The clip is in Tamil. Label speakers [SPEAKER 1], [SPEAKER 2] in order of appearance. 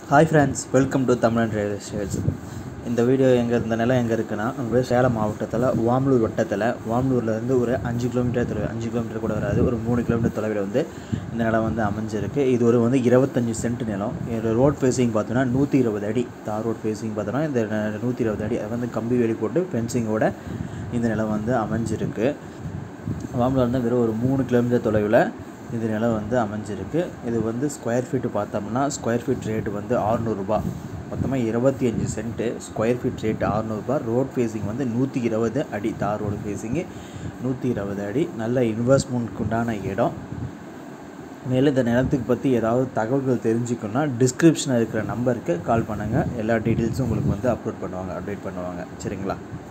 [SPEAKER 1] hi friends welcome to Tamizhan real estates இந்த வீடியோ எங்கே இந்த நிலம் எங்கே இருக்குன்னா நம்ம சேலம் மாவட்டத்தில் வாம்லூர் வட்டத்தில் வாம்லூர்லேருந்து ஒரு அஞ்சு கிலோமீட்டர் தொலைவு அஞ்சு கிலோமீட்டர் கூட வராது ஒரு மூணு கிலோமீட்டர் தொலைவில் வந்து இந்த நிலம் வந்து அமைஞ்சிருக்கு இது ஒரு வந்து இருபத்தஞ்சி சென்ட் நிலம் இது ரோட் ஃபேஸிங் பார்த்தோன்னா நூற்றி இருபது அடி தார் ரோட் ஃபேஸிங் பார்த்தோன்னா இந்த நூற்றி இருபது அடி அது வந்து கம்பி வேலி போட்டு ஃபென்சிங்கோட இந்த நிலம் வந்து அமைஞ்சிருக்கு வாம்லூர்லேருந்து வெறும் ஒரு மூணு கிலோமீட்டர் தொலைவில் இது நிலம் வந்து அமைஞ்சிருக்கு இது வந்து ஸ்கொயர் ஃபீட்டு பார்த்தோம்னா ஸ்கொயர் ஃபீட் ரேட்டு வந்து ஆறுநூறுபா மொத்தமாக இருபத்தி அஞ்சு சென்ட்டு ஸ்கொயர் ஃபீட் ரேட் ஆறுநூறுபா ரோட் ஃபேஸிங் வந்து நூற்றி இருபது அடி தார் ரோடு ஃபேஸிங்கு நூற்றி இருபது அடி நல்ல இன்வெஸ்ட்மெண்ட்க்கு உண்டான இடம் மேலும் இந்த நிலத்துக்கு பற்றி ஏதாவது தகவல்கள் தெரிஞ்சுக்கணுன்னா டிஸ்கிரிப்ஷனில் இருக்கிற நம்பருக்கு கால் பண்ணுங்கள் எல்லா டீட்டெயில்ஸும் உங்களுக்கு வந்து அப்லோட் பண்ணுவாங்க அப்டேட் பண்ணுவாங்க சரிங்களா